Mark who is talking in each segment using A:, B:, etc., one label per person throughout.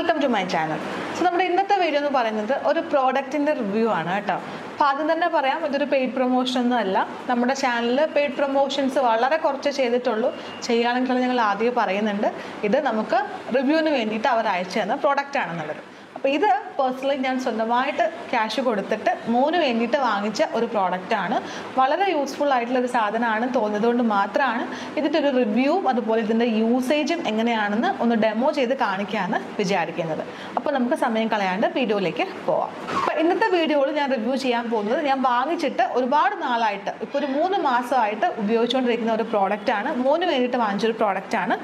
A: welcome to my channel so നമ്മുടെ ഇന്നത്തെ video എന്ന് പറയുന്നത് ഒരു പ്രോഡക്റ്റിൻ്റെ റിവ്യൂ ആണ് കേട്ടോ അപ്പോൾ ആദ്യം തന്നെ പറയാം ഇതൊരു പെയ്ഡ് പ്രൊമോഷൻ ഒന്നും അല്ല നമ്മുടെ ചാനലിൽ പെയ്ഡ് പ്രൊമോഷൻസ് വളരെ കുറച്ച് ചെയ്തിട്ടുള്ളൂ ചെയ്യുകയാണെങ്കിൽ ഞങ്ങൾ ആദ്യം പറയുന്നുണ്ട് ഇത് നമുക്ക് റിവ്യൂവിന് വേണ്ടിയിട്ട് അവർ അയച്ചു തന്ന പ്രോഡക്റ്റ് ആണെന്നുള്ളത് അപ്പോൾ ഇത് പേഴ്സണലി ഞാൻ സ്വന്തമായിട്ട് ക്യാഷ് കൊടുത്തിട്ട് മോന് വേണ്ടിയിട്ട് വാങ്ങിച്ച ഒരു പ്രോഡക്റ്റ് ആണ് വളരെ യൂസ്ഫുൾ ആയിട്ടുള്ള ഒരു സാധനമാണ് തോന്നിയതുകൊണ്ട് മാത്രമാണ് ഇതിൻ്റെ ഒരു റിവ്യൂവും അതുപോലെ ഇതിൻ്റെ യൂസേജും എങ്ങനെയാണെന്ന് ഒന്ന് ഡെമോ ചെയ്ത് കാണിക്കാമെന്ന് വിചാരിക്കുന്നത് അപ്പോൾ നമുക്ക് സമയം കളയാണ്ട് വീഡിയോയിലേക്ക് പോവാം അപ്പോൾ ഇന്നത്തെ വീഡിയോയിൽ ഞാൻ റിവ്യൂ ചെയ്യാൻ പോകുന്നത് ഞാൻ വാങ്ങിച്ചിട്ട് ഒരുപാട് നാളായിട്ട് ഇപ്പോൾ ഒരു മൂന്ന് മാസമായിട്ട് ഉപയോഗിച്ചുകൊണ്ടിരിക്കുന്ന ഒരു പ്രോഡക്റ്റാണ് മോന് വേണ്ടിയിട്ട് വാങ്ങിച്ചൊരു പ്രോഡക്റ്റാണ്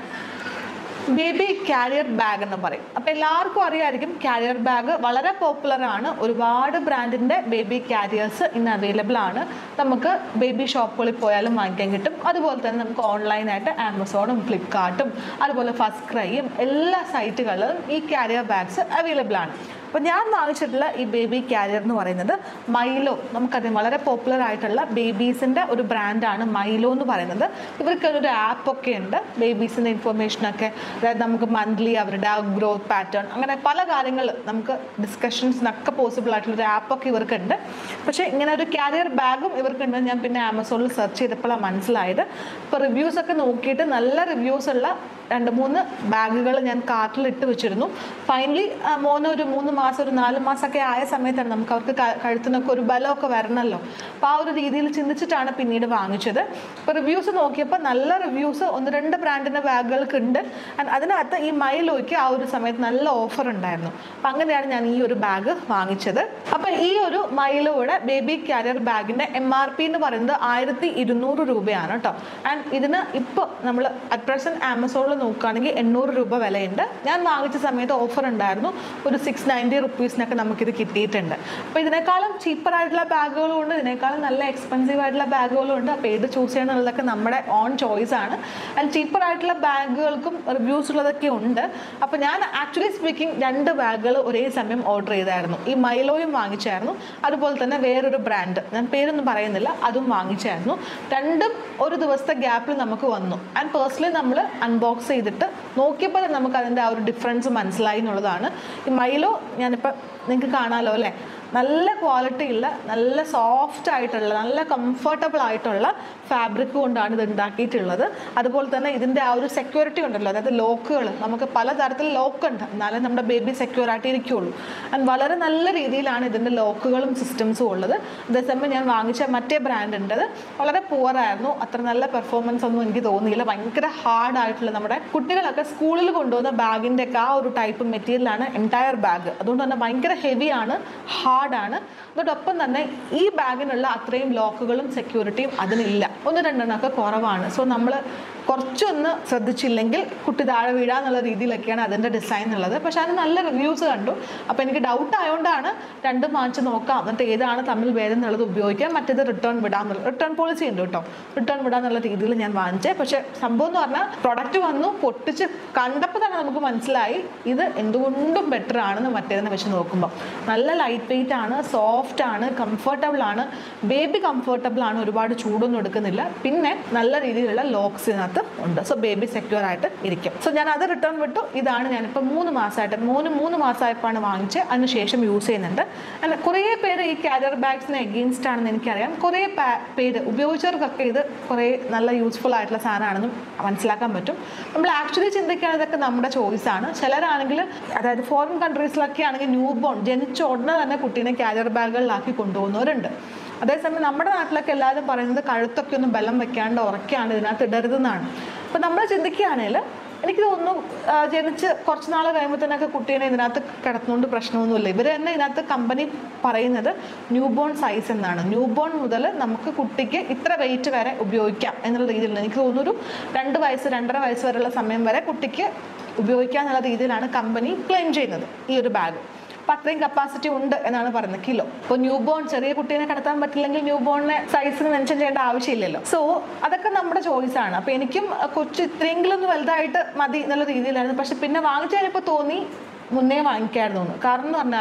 A: ബേബി കാരിയർ ബാഗ് എന്ന് പറയും അപ്പോൾ എല്ലാവർക്കും അറിയാമായിരിക്കും കാരിയർ ബാഗ് വളരെ പോപ്പുലർ ആണ് ഒരുപാട് ബ്രാൻഡിൻ്റെ ബേബി കാരിയേഴ്സ് ഇന്ന് അവൈലബിൾ ആണ് നമുക്ക് ബേബി ഷോപ്പുകളിൽ പോയാലും വാങ്ങിക്കാൻ കിട്ടും അതുപോലെ തന്നെ നമുക്ക് ഓൺലൈനായിട്ട് ആമസോണും ഫ്ലിപ്കാർട്ടും അതുപോലെ ഫസ്റ്റ് ക്രൈയും എല്ലാ സൈറ്റുകളിലും ഈ കാരിയർ ബാഗ്സ് അവൈലബിൾ ആണ് അപ്പോൾ ഞാൻ വാങ്ങിച്ചിട്ടുള്ള ഈ ബേബി കാരിയർ എന്ന് പറയുന്നത് മൈലോ നമുക്കറിയാം വളരെ പോപ്പുലർ ആയിട്ടുള്ള ബേബീസിൻ്റെ ഒരു ബ്രാൻഡാണ് മൈലോ എന്ന് പറയുന്നത് ഇവർക്ക് ഒരു ആപ്പൊക്കെ ഉണ്ട് ബേബീസിൻ്റെ ഇൻഫർമേഷനൊക്കെ അതായത് നമുക്ക് മന്ത്ലി അവരുടെ ആ ഗ്രോത്ത് പാറ്റേൺ അങ്ങനെ പല കാര്യങ്ങൾ നമുക്ക് ഡിസ്കഷൻസിനൊക്കെ പോസിബിൾ ആയിട്ടുള്ള ഒരു ആപ്പൊക്കെ ഇവർക്കുണ്ട് പക്ഷേ ഇങ്ങനെ ഒരു കാരിയർ ബാഗും ഇവർക്കുണ്ട് ഞാൻ പിന്നെ ആമസോണിൽ സെർച്ച് ചെയ്തപ്പോഴാണ് മനസ്സിലായത് ഇപ്പോൾ റിവ്യൂസ് ഒക്കെ നോക്കിയിട്ട് നല്ല റിവ്യൂസ് ഉള്ള രണ്ട് മൂന്ന് ബാഗുകൾ ഞാൻ കാർട്ടിൽ ഇട്ട് വെച്ചിരുന്നു ഫൈനലി മോന് ഒരു മൂന്ന് മാസം ഒരു നാല് മാസമൊക്കെ ആയ സമയത്താണ് നമുക്ക് അവർക്ക് ക- കഴുത്തിനൊക്കെ ഒരു ബലമൊക്കെ വരണമല്ലോ അപ്പോൾ ആ ഒരു രീതിയിൽ ചിന്തിച്ചിട്ടാണ് പിന്നീട് വാങ്ങിച്ചത് ഇപ്പോൾ റിവ്യൂസ് നോക്കിയപ്പോൾ നല്ല റിവ്യൂസ് ഒന്ന് രണ്ട് ബ്രാൻഡിൻ്റെ ബാഗുകൾക്ക് ഉണ്ട് And അതിനകത്ത് ഈ മൈലോയ്ക്ക് ആ ഒരു സമയത്ത് നല്ല ഓഫർ ഉണ്ടായിരുന്നു അപ്പം അങ്ങനെയാണ് ഞാൻ ഈ ഒരു ബാഗ് വാങ്ങിച്ചത് അപ്പം ഈ ഒരു മൈലോയുടെ ബേബി കാരിയർ ബാഗിൻ്റെ എം ആർ പി എന്ന് പറയുന്നത് ആയിരത്തി ഇരുന്നൂറ് രൂപയാണ് കേട്ടോ ആൻഡ് ഇതിന് ഇപ്പോൾ നമ്മൾ അറ്റ് പ്രസൻറ്റ് ആമസോണിൽ നോക്കുകയാണെങ്കിൽ എണ്ണൂറ് രൂപ വിലയുണ്ട് ഞാൻ വാങ്ങിച്ച സമയത്ത് ഓഫർ ഉണ്ടായിരുന്നു ഒരു സിക്സ് നയൻറ്റി റുപ്പീസിനൊക്കെ നമുക്കിത് കിട്ടിയിട്ടുണ്ട് അപ്പോൾ ഇതിനേക്കാളും cheaper ആയിട്ടുള്ള ബാഗുകളും ഉണ്ട് ഇതിനേക്കാളും നല്ല എക്സ്പെൻസീവ് ആയിട്ടുള്ള ബാഗുകളും ഉണ്ട് അപ്പോൾ ഏത് ചൂസ് ചെയ്യണമെന്നുള്ളതൊക്കെ നമ്മുടെ ഓൺ ചോയ്സ് ആണ് ആൻഡ് cheaper ആയിട്ടുള്ള ബാഗുകൾക്കും റിവ്യൂസ് ഉള്ളതൊക്കെ ഉണ്ട് അപ്പോൾ ഞാൻ ആക്ച്വലി സ്പീക്കിംഗ് രണ്ട് ബാഗുകൾ ഒരേ സമയം ഓർഡർ ചെയ്തായിരുന്നു ഈ മൈലോയും വാങ്ങിച്ചായിരുന്നു അതുപോലെ തന്നെ വേറൊരു ബ്രാൻഡ് ഞാൻ പേരൊന്നും പറയുന്നില്ല അതും വാങ്ങിച്ചായിരുന്നു രണ്ടും ഒരു ദിവസത്തെ ഗ്യാപ്പിൽ നമുക്ക് വന്നു ആൻഡ് പേഴ്സണലി നമ്മൾ അൺബോക്സ് ചെയ്തിട്ട് നോക്കിയപ്പോൾ തന്നെ നമുക്ക് അതിൻ്റെ ആ ഒരു ഡിഫറൻസ് മനസ്സിലായി എന്നുള്ളതാണ് ഈ മൈലോ ഞാനിപ്പോൾ നിങ്ങൾക്ക് കാണാമല്ലോ അല്ലേ നല്ല ക്വാളിറ്റി ഉള്ള നല്ല സോഫ്റ്റ് ആയിട്ടുള്ള നല്ല കംഫർട്ടബിൾ ആയിട്ടുള്ള ഫാബ്രിക് കൊണ്ടാണ് ഇത് ഉണ്ടാക്കിയിട്ടുള്ളത് അതുപോലെ തന്നെ ഇതിൻ്റെ ആ ഒരു സെക്യൂരിറ്റി ഉണ്ടല്ലോ അതായത് ലോക്കുകൾ നമുക്ക് പലതരത്തിൽ ലോക്ക് ഉണ്ട് എന്നാലേ നമ്മുടെ ബേബി സെക്യൂർ ആയിട്ട് ഇരിക്കുകയുള്ളൂ ആൻഡ് വളരെ നല്ല രീതിയിലാണ് ഇതിൻ്റെ ലോക്കുകളും സിസ്റ്റംസും ഉള്ളത് അതേസമയം ഞാൻ വാങ്ങിച്ച മറ്റേ ബ്രാൻഡ് ഉണ്ട് അത് വളരെ പുവറായിരുന്നു അത്ര നല്ല പെർഫോമൻസ് ഒന്നും എനിക്ക് തോന്നിയില്ല ഭയങ്കര ഹാർഡ് ആയിട്ടുള്ള നമ്മുടെ കുട്ടികളൊക്കെ സ്കൂളിൽ കൊണ്ടുപോകുന്ന ബാഗിൻ്റെ ഒക്കെ ആ ഒരു ടൈപ്പ് മെറ്റീരിയലാണ് എൻറ്റയർ ബാഗ് അതുകൊണ്ട് തന്നെ ഭയങ്കര ഹെവിയാണ് ഹാർഡാണ് അതോടൊപ്പം തന്നെ ഈ ബാഗിനുള്ള അത്രയും ലോക്കുകളും സെക്യൂരിറ്റിയും അതിനില്ല ഒന്ന് രണ്ടെണ്ണമൊക്കെ കുറവാണ് സോ നമ്മൾ കുറച്ചൊന്ന് ശ്രദ്ധിച്ചില്ലെങ്കിൽ കുട്ടി താഴെ വീഴാന്നുള്ള രീതിയിലൊക്കെയാണ് അതിൻ്റെ ഡിസൈൻ ഉള്ളത് പക്ഷെ അതിന് നല്ല റിവ്യൂസ് കണ്ടു അപ്പോൾ എനിക്ക് ഡൗട്ട് ആയതുകൊണ്ടാണ് രണ്ടും വാങ്ങിച്ച് നോക്കാം എന്നിട്ട് ഏതാണ് തമ്മിൽ ഭേദം എന്നുള്ളത് ഉപയോഗിക്കാം മറ്റേത് റിട്ടേൺ വിടാന്നുള്ള റിട്ടേൺ പോളിസി ഉണ്ട് കേട്ടോ റിട്ടേൺ വിടാന്നുള്ള രീതിയിൽ ഞാൻ വാങ്ങിച്ചേ പക്ഷേ സംഭവം എന്ന് പറഞ്ഞാൽ പ്രൊഡക്റ്റ് വന്നു പൊട്ടിച്ച് കണ്ടപ്പോൾ തന്നെ നമുക്ക് മനസ്സിലായി ഇത് എന്തുകൊണ്ടും ബെറ്റർ ആണെന്ന് മറ്റേതിനെ വെച്ച് നോക്കുമ്പോൾ നല്ല ലൈറ്റ് വെയിറ്റ് ആണ് സോഫ്റ്റ് ആണ് കംഫർട്ടബിൾ ആണ് ബേബി കംഫർട്ടബിൾ ആണ് ഒരുപാട് ചൂടൊന്നും എടുക്കുന്നില്ല പിന്നെ നല്ല രീതിയിലുള്ള ലോക്സ് ഇതിനകത്ത് ഉണ്ട് സോ ബേബി സെക്യൂർ ആയിട്ട് ഇരിക്കും സോ ഞാൻ അത് റിട്ടേൺ വിട്ടു ഇതാണ് ഞാനിപ്പോൾ മൂന്ന് മാസമായിട്ട് മൂന്ന് മൂന്ന് മാസമായപ്പോഴാണ് വാങ്ങിച്ച് അതിന് ശേഷം യൂസ് ചെയ്യുന്നുണ്ട് അല്ല കുറേ പേര് ഈ കാരിയർ ബാഗ്സിന് എഗെയിൻസ്റ്റ് ആണെന്ന് എനിക്കറിയാം കുറേ പാ- പേര് ഉപയോഗിച്ചവർക്കൊക്കെ ഇത് കുറേ നല്ല യൂസ്ഫുൾ ആയിട്ടുള്ള സാധനമാണെന്നും മനസ്സിലാക്കാൻ പറ്റും നമ്മൾ ആക്ച്വലി ചിന്തിക്കുകയാണെങ്കിൽ ഇതൊക്കെ നമ്മുടെ ചോയ്സ് ആണ് ചിലരാണെങ്കിൽ അതായത് ഫോറിൻ കൺട്രീസിലൊക്കെ ആണെങ്കിൽ ന്യൂ ബോൺ ജനിച്ച ഉടനെ തന്നെ കുട്ടീനെ കാരിയർ ബാഗുകളിലാക്കി കൊണ്ടുപോകുന്നവരുണ്ട് അതേസമയം നമ്മുടെ നാട്ടിലൊക്കെ എല്ലാവരും പറയുന്നത് കഴുത്തൊക്കെ ഒന്ന് ബലം വെക്കാണ്ട് ഉറക്കാണ്ട് ഇതിനകത്ത് ഇടരുതെന്നാണ് അപ്പം നമ്മൾ ചിന്തിക്കുകയാണെങ്കിൽ എനിക്ക് തോന്നുന്നു ആ, ജനിച്ച് കുറച്ച് നാൾ കഴിയുമ്പോൾ തന്നെ കുട്ടീനെ ഇതിനകത്ത് കിടന്നുകൊണ്ട് പ്രശ്നമൊന്നുമില്ല ഇവർ തന്നെ ഇതിനകത്ത് കമ്പനി പറയുന്നത് ന്യൂ ബോൺ സൈസ് എന്നാണ് ന്യൂ ബോൺ മുതൽ നമുക്ക് കുട്ടിക്ക് ഇത്ര വെയിറ്റ് വരെ ഉപയോഗിക്കാം എന്നുള്ള രീതിയിലാണ് എനിക്ക് തോന്നുന്നു ഒരു രണ്ട് വയസ്സ് രണ്ടര വയസ്സ് വരെയുള്ള സമയം വരെ കുട്ടിക്ക് ഉപയോഗിക്കാം എന്നുള്ള രീതിയിലാണ് കമ്പനി ക്ലെയിം ചെയ്യുന്നത് ഈ ഒരു ബാഗ് അപ്പം അത്രയും കപ്പാസിറ്റി ഉണ്ട് എന്നാണ് പറയുന്നത് കിലോ ഇപ്പോൾ ന്യൂ ബോൺ ചെറിയ കുട്ടീനെ കടത്താൻ പറ്റില്ലെങ്കിൽ ന്യൂ ബോണിനെ സൈസിന് മെൻഷൻ ചെയ്യേണ്ട ആവശ്യമില്ലല്ലോ സോ അതൊക്കെ നമ്മുടെ ചോയ്സ് ആണ് അപ്പോൾ എനിക്കും അഹ് കൊച്ചു ഇത്രയെങ്കിലും ഒന്ന് വലുതായിട്ട് മതി എന്നുള്ള രീതിയിലായിരുന്നു പക്ഷെ പിന്നെ വാങ്ങിച്ചു കഴിഞ്ഞപ്പോൾ തോന്നി മുന്നേ വാങ്ങിക്കായിരുന്നു എന്ന് കാരണം എന്ന് പറഞ്ഞാൽ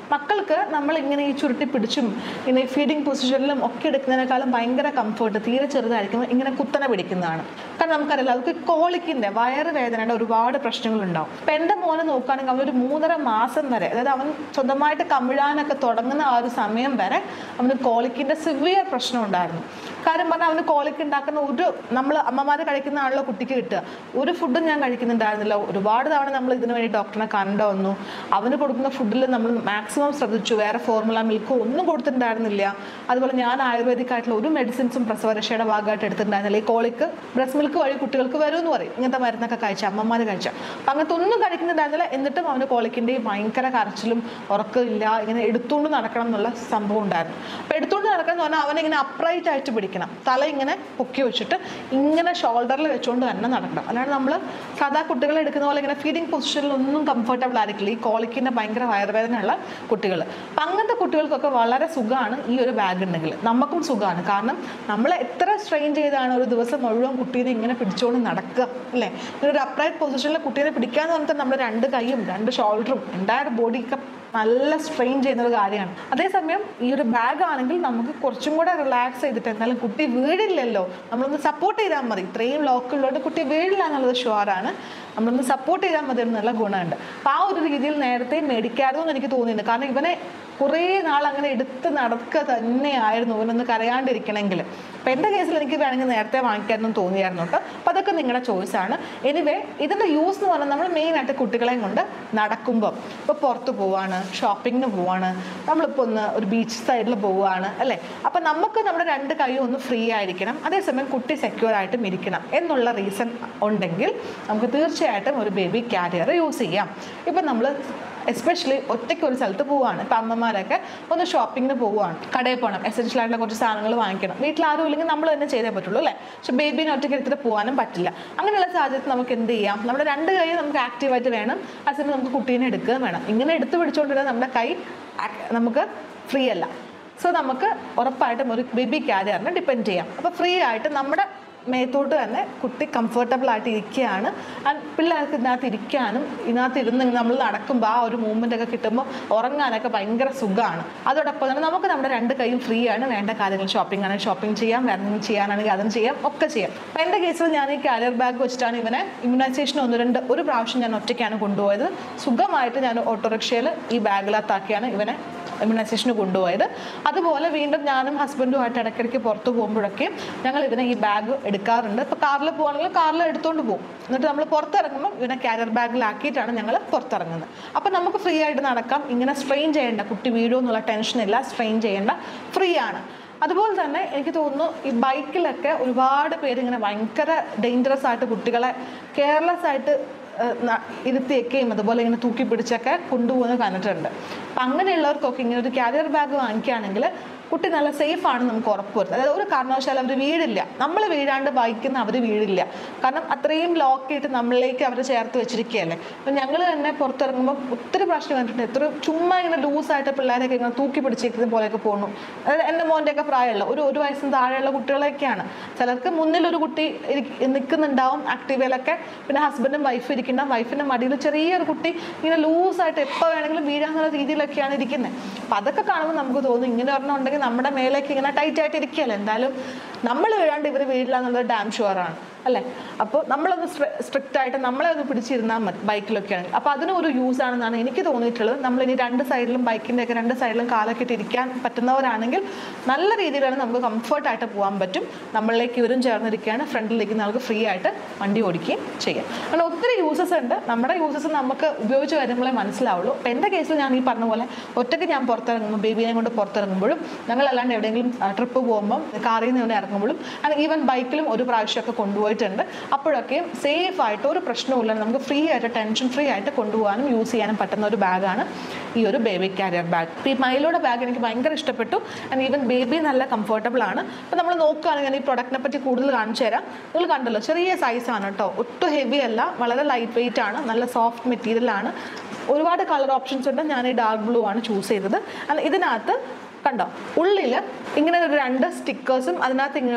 A: മക്കൾക്ക് നമ്മൾ ഇങ്ങനെ ഈ ചുരുട്ടി പിടിച്ചും ഇങ്ങനെ ഫീഡിങ് പൊസിഷനിലും ഒക്കെ എടുക്കുന്നതിനേക്കാളും ഭയങ്കര കംഫർട്ട് തീരെ ചെറുതായിരിക്കുമ്പോൾ ഇങ്ങനെ കുത്തനെ പിടിക്കുന്നതാണ് കാരണം നമുക്കറിയില്ല അവർക്ക് കോളിക്കിൻ്റെ വയറ് വേദനയുടെ ഒരുപാട് പ്രശ്നങ്ങളുണ്ടാവും അപ്പം എൻ്റെ മോനെ നോക്കുകയാണെങ്കിൽ അവനൊരു മൂന്നര മാസം വരെ അതായത് അവൻ സ്വന്തമായിട്ട് കമിഴാനൊക്കെ തുടങ്ങുന്ന ആ ഒരു സമയം വരെ അവന് കോളിക്കിൻ്റെ സിവിയർ പ്രശ്നം ഉണ്ടായിരുന്നു കാര്യം പറഞ്ഞാൽ അവന് കോളിക്ക് ഉണ്ടാക്കുന്ന ഒരു നമ്മൾ അമ്മമാർ കഴിക്കുന്ന ആണല്ലോ കുട്ടിക്ക് കിട്ടുക ഒരു ഫുഡും ഞാൻ കഴിക്കുന്നുണ്ടായിരുന്നില്ല ഒരുപാട് തവണ നമ്മൾ ഇതിനു വേണ്ടി ഡോക്ടറിനെ കണ്ടു വന്നു അവന് കൊടുക്കുന്ന ഫുഡിൽ നമ്മൾ മാക്സിമം ശ്രദ്ധിച്ചു വേറെ ഫോർമുല മിൽക്കോ ഒന്നും കൊടുത്തിട്ടുണ്ടായിരുന്നില്ല അതുപോലെ ഞാൻ ആയുർവേദിക് ആയിട്ടുള്ള ഒരു മെഡിസിൻസും പ്രസവരക്ഷയുടെ ഭാഗമായിട്ട് എടുത്തിട്ടുണ്ടായിരുന്നില്ല ഈ കോളിക്ക് ബ്രസ്റ്റ് മിൽക്ക് വഴി കുട്ടികൾക്ക് വരും എന്ന് പറയും ഇങ്ങനത്തെ മരുന്നൊക്കെ കഴിച്ച അമ്മമാർ കഴിച്ച അപ്പം അങ്ങനത്തെ ഒന്നും കഴിക്കുന്നുണ്ടായിരുന്നില്ല എന്നിട്ടും അവന് കോളിക്കിൻ്റെയും ഭയങ്കര കരച്ചിലും ഉറക്കമില്ല ഇങ്ങനെ എടുത്തുകൊണ്ട് നടക്കണം എന്നുള്ള സംഭവം ഉണ്ടായിരുന്നു അപ്പം എടുത്തുകൊണ്ട് നടക്കണം എന്ന് പറഞ്ഞാൽ അവനിങ്ങനെ അപ്രൈറ്റ് ആയിട്ട് പിടിക്കണം തല ഇങ്ങനെ പൊക്കി വെച്ചിട്ട് ഇങ്ങനെ ഷോൾഡറിൽ വെച്ചുകൊണ്ട് തന്നെ നടക്കണം അല്ലാണ്ട് നമ്മൾ സാധാ കുട്ടികളെ എടുക്കുന്ന പോലെ ഇങ്ങനെ ഫീഡിങ് പൊസിഷനിൽ ഒന്നും കംഫർട്ടബിൾ ആയിരിക്കില്ല ഈ കോളിക്കിൻ്റെ ഭയങ്കര വയറുവേദനയുള്ള കുട്ടികൾ അപ്പം അങ്ങനത്തെ കുട്ടികൾക്കൊക്കെ വളരെ സുഖമാണ് ഈ ഒരു ബാഗ് ഉണ്ടെങ്കിൽ നമുക്കും സുഖമാണ് കാരണം നമ്മൾ എത്ര സ്ട്രെയിൻ ചെയ്താണ് ഒരു ദിവസം മുഴുവൻ കുട്ടീനെ ഇങ്ങനെ പിടിച്ചുകൊണ്ട് നടക്കുക അല്ലേ ഇങ്ങനെ ഒരു അപ്രൈറ്റ് പൊസിഷനിൽ കുട്ടീനെ പിടിക്കാന്ന് പറഞ്ഞിട്ട് നമ്മൾ രണ്ട് കൈയും രണ്ട് ഷോൾഡറും എൻ്റയർ ബോഡിയൊക്കെ നല്ല സ്ട്രെയിൻ ചെയ്യുന്ന ഒരു കാര്യമാണ് അതേസമയം ഈ ഒരു ബാഗ് ആണെങ്കിൽ നമുക്ക് കുറച്ചും കൂടെ റിലാക്സ് ചെയ്തിട്ട് എന്തായാലും കുട്ടി വീടില്ലല്ലോ നമ്മളൊന്ന് സപ്പോർട്ട് ചെയ്താൽ മതി ഇത്രയും ലോക്കുള്ളതുകൊണ്ട് കുട്ടി വീടില്ല എന്നുള്ളത് ഷുവറാണ് നമ്മളൊന്ന് സപ്പോർട്ട് ചെയ്താൽ മതി എന്നുള്ള ഗുണമുണ്ട് അപ്പം ആ ഒരു രീതിയിൽ നേരത്തെ മേടിക്കാമായിരുന്നു എന്ന് എനിക്ക് തോന്നിയിട്ടുണ്ട് കാരണം ഇവനെ കുറേ നാൾ അങ്ങനെ എടുത്ത് നടക്കുക തന്നെയായിരുന്നു ഇവനൊന്ന് കരയാണ്ടിരിക്കണമെങ്കിൽ അപ്പം എൻ്റെ കേസിൽ എനിക്ക് വേണമെങ്കിൽ നേരത്തെ വാങ്ങിക്കാമെന്നും തോന്നിയായിരുന്നു കേട്ടോ അപ്പം അതൊക്കെ നിങ്ങളുടെ ചോയ്സാണ് എനിവേ ഇതിൻ്റെ യൂസ് എന്ന് പറഞ്ഞാൽ നമ്മൾ മെയിനായിട്ട് കുട്ടികളെയും കൊണ്ട് നടക്കുമ്പം ഇപ്പോൾ പുറത്ത് പോവാണ് ഷോപ്പിങ്ങിന് പോവാണ് നമ്മളിപ്പോൾ ഒന്ന് ഒരു ബീച്ച് സൈഡിൽ പോവുകയാണ് അല്ലേ അപ്പം നമുക്ക് നമ്മുടെ രണ്ട് കൈയും ഒന്ന് ഫ്രീ ആയിരിക്കണം അതേസമയം കുട്ടി സെക്യൂർ ആയിട്ടും ഇരിക്കണം എന്നുള്ള റീസൺ ഉണ്ടെങ്കിൽ നമുക്ക് തീർച്ചയായിട്ടും ഒരു ബേബി ക്യാരിയർ യൂസ് ചെയ്യാം ഇപ്പം നമ്മൾ എസ്പെഷ്യലി ഒറ്റയ്ക്ക് ഒരു സ്ഥലത്ത് പോവുകയാണ് ഇപ്പം അമ്മമാരൊക്കെ ഒന്ന് ഷോപ്പിങ്ങിന് പോവുകയാണ് കടയിൽ പോകണം എസെൻഷ്യൽ ആയിട്ടുള്ള കുറച്ച് സാധനങ്ങൾ വാങ്ങിക്കണം വീട്ടിൽ ആരും ഇല്ലെങ്കിൽ നമ്മൾ തന്നെ ചെയ്തേ പറ്റുള്ളൂ അല്ലേ പക്ഷെ ബേബീനെ ഒറ്റയ്ക്ക് എടുത്തിട്ട് പോകാനും പറ്റില്ല അങ്ങനെയുള്ള സാഹചര്യത്തിൽ നമുക്ക് എന്ത് ചെയ്യാം നമ്മുടെ രണ്ട് കൈ നമുക്ക് ആക്റ്റീവായിട്ട് വേണം അതേസമയം നമുക്ക് കുട്ടീനെ എടുക്കുകയും വേണം ഇങ്ങനെ എടുത്ത് പിടിച്ചുകൊണ്ടിരുന്ന നമ്മുടെ കൈ ആക്- നമുക്ക് ഫ്രീ അല്ല സോ നമുക്ക് ഉറപ്പായിട്ടും ഒരു ബേബി ക്യാരിയറിനെ ഡിപ്പെൻഡ് ചെയ്യാം അപ്പോൾ ഫ്രീ ആയിട്ട് നമ്മുടെ മേത്തോട്ട് തന്നെ കുട്ടി കംഫർട്ടബിൾ ആയിട്ട് ഇരിക്കുകയാണ് ആൻഡ് പിള്ളേർക്ക് ഇതിനകത്ത് ഇരിക്കാനും ഇതിനകത്ത് ഇരുന്ന് നമ്മൾ നടക്കുമ്പോൾ ആ ഒരു മൂവ്മെൻ്റ് ഒക്കെ കിട്ടുമ്പോൾ ഉറങ്ങാനൊക്കെ ഭയങ്കര സുഖമാണ് അതോടൊപ്പം തന്നെ നമുക്ക് നമ്മുടെ രണ്ട് കൈയും ഫ്രീ ആണ് വേണ്ട കാര്യങ്ങൾ ഷോപ്പിംഗ് ആണെങ്കിൽ ഷോപ്പിംഗ് ചെയ്യാം വേറെ എന്തെങ്കിലും ചെയ്യാനാണെങ്കിൽ അതും ചെയ്യാം ഒക്കെ ചെയ്യാം അപ്പം എൻ്റെ കേസിൽ ഞാൻ ഈ കാരിയർ ബാഗ് വെച്ചിട്ടാണ് ഇവനെ ഇമ്മ്യൂണൈസേഷൻ ഒന്ന് രണ്ട് ഒരു പ്രാവശ്യം ഞാൻ ഒറ്റയ്ക്കാണ് കൊണ്ടുപോയത് സുഖമായിട്ട് ഞാൻ ഓട്ടോറിക്ഷയിൽ ഈ ബാഗിനകത്താക്കിയാണ് ഇവനെ ഇമ്മ്യൂണൈസേഷന് കൊണ്ടുപോയത് അതുപോലെ വീണ്ടും ഞാനും ഹസ്ബൻഡുമായിട്ട് ഇടയ്ക്കിടയ്ക്ക് പുറത്ത് പോകുമ്പോഴൊക്കെ ഞങ്ങൾ ഇതിനെ ഈ ബാഗ് എടുക്കാറുണ്ട് ഇപ്പോൾ കാറിൽ പോകുകയാണെങ്കിൽ കാറിൽ എടുത്തുകൊണ്ട് പോകും എന്നിട്ട് നമ്മൾ പുറത്തിറങ്ങുമ്പോൾ ഇതിനെ ക്യാരിയർ ബാഗിലാക്കിയിട്ടാണ് ഞങ്ങൾ പുറത്തിറങ്ങുന്നത് അപ്പം നമുക്ക് ഫ്രീ ആയിട്ട് നടക്കാം ഇങ്ങനെ സ്ട്രെയിൻ ചെയ്യേണ്ട കുട്ടി വീഴുമോ എന്നുള്ള ടെൻഷനില്ല സ്ട്രെയിൻ ചെയ്യേണ്ട ഫ്രീ ആണ് അതുപോലെ തന്നെ എനിക്ക് തോന്നുന്നു ഈ ബൈക്കിലൊക്കെ ഒരുപാട് പേര് ഇങ്ങനെ ഭയങ്കര ഡേഞ്ചറസ് ആയിട്ട് കുട്ടികളെ കെയർലെസ് ആയിട്ട് ഏഹ് ന- ഇരുത്തിയൊക്കെയും അതുപോലെ ഇങ്ങനെ തൂക്കി പിടിച്ചൊക്കെ കൊണ്ടുപോകുന്നത് കണ്ടിട്ടുണ്ട് അപ്പം അങ്ങനെയുള്ളവർക്കൊക്കെ ഇങ്ങനെ ഒരു ക്യാരിയർ ബാഗ് വാങ്ങിക്കുകയാണെങ്കിൽ കുട്ടി നല്ല സേഫ് ആണ് നമുക്ക് ഉറപ്പ് വരുന്നത് അതായത് ഒരു കാരണവശാലും അവർ വീഴില്ല നമ്മൾ വീഴാണ്ട് ബൈക്കിന്ന് അവർ വീഴില്ല കാരണം അത്രയും ലോക്ക് ചെയ്തിട്ട് നമ്മളിലേക്ക് അവർ ചേർത്ത് വെച്ചിരിക്കുകയല്ലേ അപ്പം ഞങ്ങൾ തന്നെ പുറത്തിറങ്ങുമ്പോൾ ഒത്തിരി പ്രശ്നം കണ്ടിട്ടുണ്ട് എത്ര ചുമ്മാ ഇങ്ങനെ ലൂസായിട്ട് പിള്ളേരെയൊക്കെ ഇങ്ങനെ തൂക്കി പിടിച്ചിരിക്കുന്ന പോലെയൊക്കെ പോകുന്നു അതായത് എൻ്റെ മോൻ്റെയൊക്കെ പ്രായമുള്ള ഒരു ഒരു വയസ്സിന് താഴെയുള്ള കുട്ടികളൊക്കെയാണ് ചിലർക്ക് മുന്നിൽ ഒരു കുട്ടി ഇരി- നിൽക്കുന്നുണ്ടാവും ആക്റ്റീവയിലൊക്കെ പിന്നെ ഹസ്ബൻഡും വൈഫും ഇരിക്കുന്ന വൈഫിൻ്റെ മടിയിൽ ചെറിയൊരു കുട്ടി ഇങ്ങനെ ലൂസായിട്ട് എപ്പോൾ വേണമെങ്കിലും വീഴാന്നുള്ള രീതിയിലൊക്കെയാണ് ഇരിക്കുന്നത് അപ്പം അതൊക്കെ കാണുമ്പോൾ നമുക്ക് തോന്നും ഇങ്ങനെ ഒരെണ്ണം ഉണ്ടെങ്കിൽ നമ്മുടെ മേലേക്ക് ഇങ്ങനെ ടൈറ്റ് ആയിട്ട് ഇരിക്കുകയല്ലേ എന്തായാലും നമ്മൾ വീഴാണ്ട് ഇവർ വീഴില്ല എന്നുള്ളത് ഡാം ഷുവറാണ് അല്ലേ അപ്പോൾ നമ്മളൊന്ന് സ്ട്രിക്റ്റ് ആയിട്ട് നമ്മളെ ഒന്ന് പിടിച്ചിരുന്നാൽ മതി ബൈക്കിലൊക്കെ ആണെങ്കിൽ അപ്പോൾ അതിന് ഒരു യൂസ് ആണെന്നാണ് എനിക്ക് തോന്നിയിട്ടുള്ളത് നമ്മൾ ഇനി രണ്ട് സൈഡിലും ബൈക്കിൻ്റെ ഒക്കെ രണ്ട് സൈഡിലും കാലൊക്കെ ഇട്ട് ഇരിക്കാൻ പറ്റുന്നവരാണെങ്കിൽ നല്ല രീതിയിലാണ് നമുക്ക് കംഫർട്ടായിട്ട് പോകാൻ പറ്റും നമ്മളിലേക്ക് ഇവരും ചേർന്നിരിക്കുകയാണ് ഫ്രണ്ടിലേക്ക് നമുക്ക് ഫ്രീ ആയിട്ട് വണ്ടി ഓടിക്കുകയും ചെയ്യാം അങ്ങനെ ഒത്തിരി യൂസസ് ഉണ്ട് നമ്മുടെ യൂസസ് നമുക്ക് ഉപയോഗിച്ച് വരുമ്പോഴേ മനസ്സിലാവുള്ളൂ അപ്പോൾ എൻ്റെ കേസിൽ ഞാൻ ഈ പറഞ്ഞ പോലെ ഒറ്റയ്ക്ക് ഞാൻ പുറത്തിറങ്ങുമ്പോൾ ബേബിനെ കൊണ്ട് പുറത്തിറങ്ങുമ്പോഴും ഞങ്ങൾ അല്ലാണ്ട് എവിടെയെങ്കിലും ട്രിപ്പ് പോകുമ്പോൾ കാറിൽ നിന്ന് ഇവിടെ ഇറങ്ങുമ്പോഴും അങ്ങനെ ഈവൻ ബൈക്കിലും ഒരു പ്രാവശ്യമൊക്കെ കൊണ്ടുപോയിട്ടുണ്ട് അപ്പോഴൊക്കെ സേഫ് ആയിട്ട് ഒരു പ്രശ്നവുമില്ല നമുക്ക് ഫ്രീ ആയിട്ട് ടെൻഷൻ ഫ്രീ ആയിട്ട് കൊണ്ടുപോകാനും യൂസ് ചെയ്യാനും പറ്റുന്ന ഒരു ബാഗാണ് ഈ ഒരു ബേബി ക്യാരിയർ ബാഗ് ഈ മയിലൂടെ ബാഗ് എനിക്ക് ഭയങ്കര ഇഷ്ടപ്പെട്ടു ആൻഡ് ഈവൻ ബേബി നല്ല കംഫർട്ടബിൾ ആണ് അപ്പോൾ നമ്മൾ നോക്കുകയാണെങ്കിൽ ഞാൻ ഈ പ്രൊഡക്റ്റിനെ പറ്റി കൂടുതൽ കാണിച്ചു തരാം നിങ്ങൾ കണ്ടല്ലോ ചെറിയ സൈസാണ് കേട്ടോ ഒട്ടും ഹെവി അല്ല വളരെ ലൈറ്റ് വെയിറ്റ് ആണ് നല്ല സോഫ്റ്റ് മെറ്റീരിയൽ ആണ് ഒരുപാട് കളർ ഓപ്ഷൻസ് ഉണ്ട് ഞാൻ ഈ ഡാർക്ക് ബ്ലൂ ആണ് ചൂസ് ചെയ്തത് And ഇതിനകത്ത് കണ്ടോ ഉള്ളിൽ ഇങ്ങനെ ഒരു രണ്ട് സ്റ്റിക്കേഴ്സും അതിനകത്ത് ഇങ്ങനെ ഒരു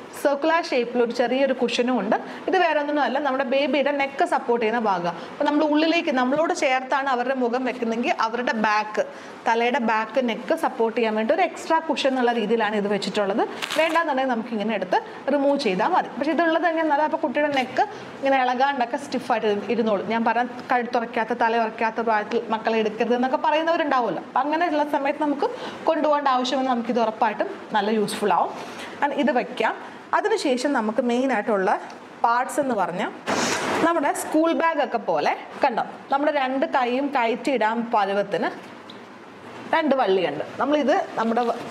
A: സർക്കുലർ ഷേപ്പിൽ ഒരു ചെറിയൊരു കുഷനും ഉണ്ട് ഇത് വേറെ ഒന്നുമല്ല നമ്മുടെ ബേബിയുടെ നെക്ക് സപ്പോർട്ട് ചെയ്യുന്ന ഭാഗം അപ്പോൾ നമ്മൾ ഉള്ളിലേക്ക് നമ്മളോട് ചേർത്താണ് അവരുടെ മുഖം വെക്കുന്നെങ്കിൽ അവരുടെ ബാക്ക് തലയുടെ ബാക്ക് നെക്ക് സപ്പോർട്ട് ചെയ്യാൻ വേണ്ടി ഒരു എക്സ്ട്രാ കുഷൻ എന്നുള്ള രീതിയിലാണ് ഇത് വെച്ചിട്ടുള്ളത് വേണ്ടാന്നുണ്ടെങ്കിൽ നമുക്ക് ഇങ്ങനെ എടുത്ത് റിമൂവ് ചെയ്താൽ മതി പക്ഷേ ഇതുള്ളത് എങ്ങനെയാണെന്ന് അപ്പോൾ കുട്ടിയുടെ നെക്ക് ഇങ്ങനെ ഇളകാണ്ടൊക്കെ സ്റ്റിഫായിട്ട് ഇരുന്നോളും ഞാൻ പറഞ്ഞ കഴുത്തുറയ്ക്കാത്ത തല ഉറയ്ക്കാത്ത പ്രായത്തിൽ മക്കളെ എടുക്കരുത് എന്നൊക്കെ പറയുന്നവരുണ്ടാവുമല്ലോ അപ്പം അങ്ങനെയുള്ള സമയത്ത് നമുക്ക് കൊണ്ടുപോകേണ്ട ആവശ്യമെന്ന് നമുക്കിത് ഉറപ്പായിട്ടും നല്ല യൂസ്ഫുൾ ആവും And ഇത് വയ്ക്കാം അതിനുശേഷം നമുക്ക് മെയിനായിട്ടുള്ള പാർട്സ് എന്ന് പറഞ്ഞാൽ നമ്മുടെ സ്കൂൾ ബാഗ് ഒക്കെ പോലെ കണ്ടോ നമ്മുടെ രണ്ട് കൈയും കയറ്റിയിടാൻ പരുവത്തിന് രണ്ട് വള്ളിയുണ്ട് നമ്മളിത് നമ്മുടെ വ-